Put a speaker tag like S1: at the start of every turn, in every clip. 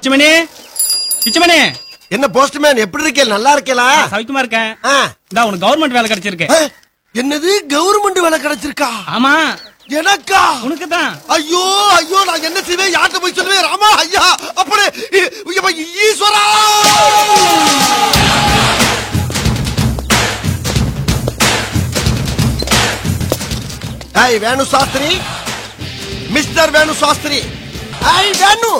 S1: பிச்சுமணி பிச்சுமணி
S2: என்ன போஸ்ட்மேன் எப்படி இருக்கே நல்லா இருக்கேலா
S1: சவிக்குமா இருக்கேன்
S2: ஆ.
S1: இந்தா உனக்கு கவர்மெண்ட் வேலை கிடைச்சிருக்கு
S2: ஏ, என்னது கவர்மெண்ட் வேலை கிடைச்சிருக்கா
S1: ஆமா
S2: எனக்கா
S1: உனக்கு தான்
S2: ஐயோ ஐயோ நான் என்ன செய்வேன் யார்கிட்ட போய் சொல்லுவேன் ராமா ஐயா அப்படி இ- இ- ஈஸ்வரா ஏய் வேணு சாஸ்திரி மிஸ்டர் வேணு சாஸ்திரி ஐய் வேணு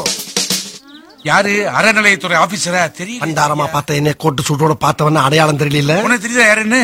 S3: யாரு அறநிலையத்துறை ஆபீசரா தெரியல
S2: பண்டாரமா பார்த்த என்ன கோட்டு சூட்டோட பார்த்தவன அடையாளம் தெரியல
S3: உனக்கு தெரியுதா யாருன்னு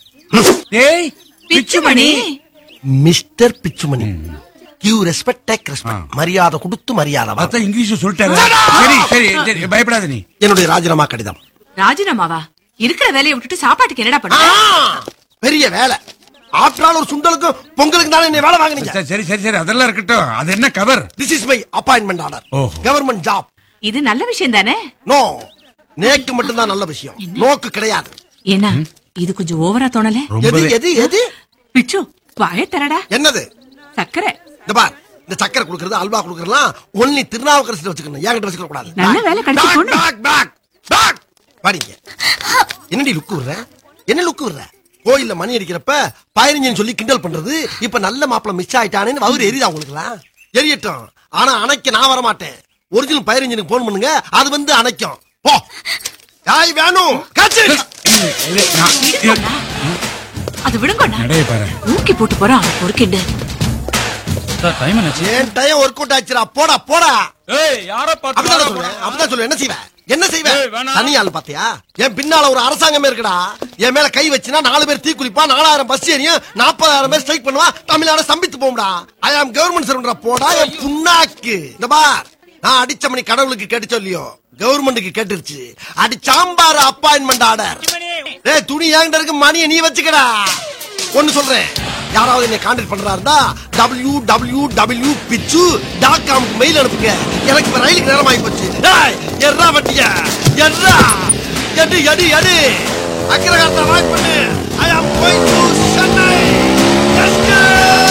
S3: ஏய்
S4: Pichumani
S2: mister Pichumani give respect take respect மரியாதை கொடுத்து மரியாதை வாங்க.
S3: பார்த்தா இங்கிலீஷ் சொல்லிட்டாரு சரி சரி சரி பயப்படாத நீ
S2: என்னுடைய ராஜினாமா கடிதம்
S4: ராஜினாமாவா இருக்கிற வேலையை விட்டுட்டு சாப்பாட்டுக்கு என்னடா
S2: ஆ,
S4: பண்ண
S2: பெரிய வேலை ஆற்றால் ஒரு சுண்டலுக்கும் பொங்கலுக்கு தானே என்ன வேலை வாங்குனீங்க
S3: சரி, சரி சரி சரி அதெல்லாம் இருக்கட்டும் அது என்ன cover
S2: this is my appointment order
S3: ஓஹோ.
S2: கவர்மெண்ட் ஜாப்
S4: இது நல்ல விஷயம் தானே
S2: நோ நேக்கு மட்டும்தான் நல்ல விஷயம் நோக்கு கிடையாது
S4: ஏன்னா இது கொஞ்சம் ஓவரா தோணல
S2: எது
S3: ரொம்பவே
S2: எது எது
S4: பிச்சு வாய தரடா
S2: என்னது
S4: சக்கரை
S2: இந்த பார் இந்த சக்கரை குடுக்கறது அல்வா குடுக்கறதுலாம் ஒன்லி திருநாவுக்கரசு வச்சுக்கணும் என்கிட்ட வச்சுக்க கூடாது
S4: நல்ல வேலை கிடைச்சு
S2: Back,
S4: போன.
S2: back, back, back. வாடிங்க என்னடி லுக்கு விடுற என்ன லுக்கு விடுற கோயில்ல மணி அடிக்கிறப்ப பதினஞ்சுன்னு சொல்லி கிண்டல் பண்றது இப்ப நல்ல மாப்பிள மிஸ் ஆயிட்டானேன்னு அவரு எரியுதா உங்களுக்குலாம் எரியட்டும் ஆனா அணைக்க நான் வர மாட்டேன் ஒரிஜினல் பதினஞ்சுக்கு போன் பண்ணுங்க அது வந்து அணைக்கும் போ யாய் வேணும் காச்சு
S3: இது, நான், இது,
S4: அது விடுங்கண்ணா
S3: நடைய பாரு
S4: ஊக்கி போட்டு போறான் பொறுக்கிண்டு
S1: சார் டைம் என்னாச்சு
S2: ஏன் டைம் ஒர்க் அவுட் ஆச்சுடா போடா போடா
S1: ஏய் யார
S2: அப்படிதான் சொல்லுவேன் அப்படிதான் சொல்லுவேன் என்ன செய்வேன் என்ன செய்வேன்
S1: ஏய், வேணாம்.
S2: தனி ஆள் பாத்தியா என் பின்னால ஒரு அரசாங்கமே இருக்குடா என் மேல கை வச்சுனா நாலு பேர் தீ குளிப்பா நாலாயிரம் பஸ் ஏறியும் நாற்பதாயிரம் பேர் ஸ்ட்ரைக் பண்ணுவா தமிழ்நாடு சம்பித்து போகும்டா ஐ ஆம் கவர்மெண்ட் சர்வன்டா போடா என் புண்ணாக்கு இந்த பார் நான் அடிச்ச மணி கடவுளுக்கு கேட்டு சொல்லியோ கவர்மெண்ட்டுக்கு கேட்டுருச்சு அடி சாம்பார் அப்பாயின்மெண்ட் ஆர்டர் ஏய் துணி ஏங்கிட்ட இருக்கு மணியை நீ வச்சுக்கடா ஒன்னு சொல்றேன் யாராவது என்னை கான்டாக்ட் பண்றா இருந்தா W W W Pichu dot காம்க்கு மெயில் அனுப்புங்க எனக்கு இப்ப ரயிலுக்கு நேரம் ஆகி போச்சு டேய், எர்ரா வட்டியா எர்ரா எடு எடு எடு அக்கிரகாரத்தை வாய்ப்பு பண்ணு ஐ ஆம் கோயிங் டு சென்னை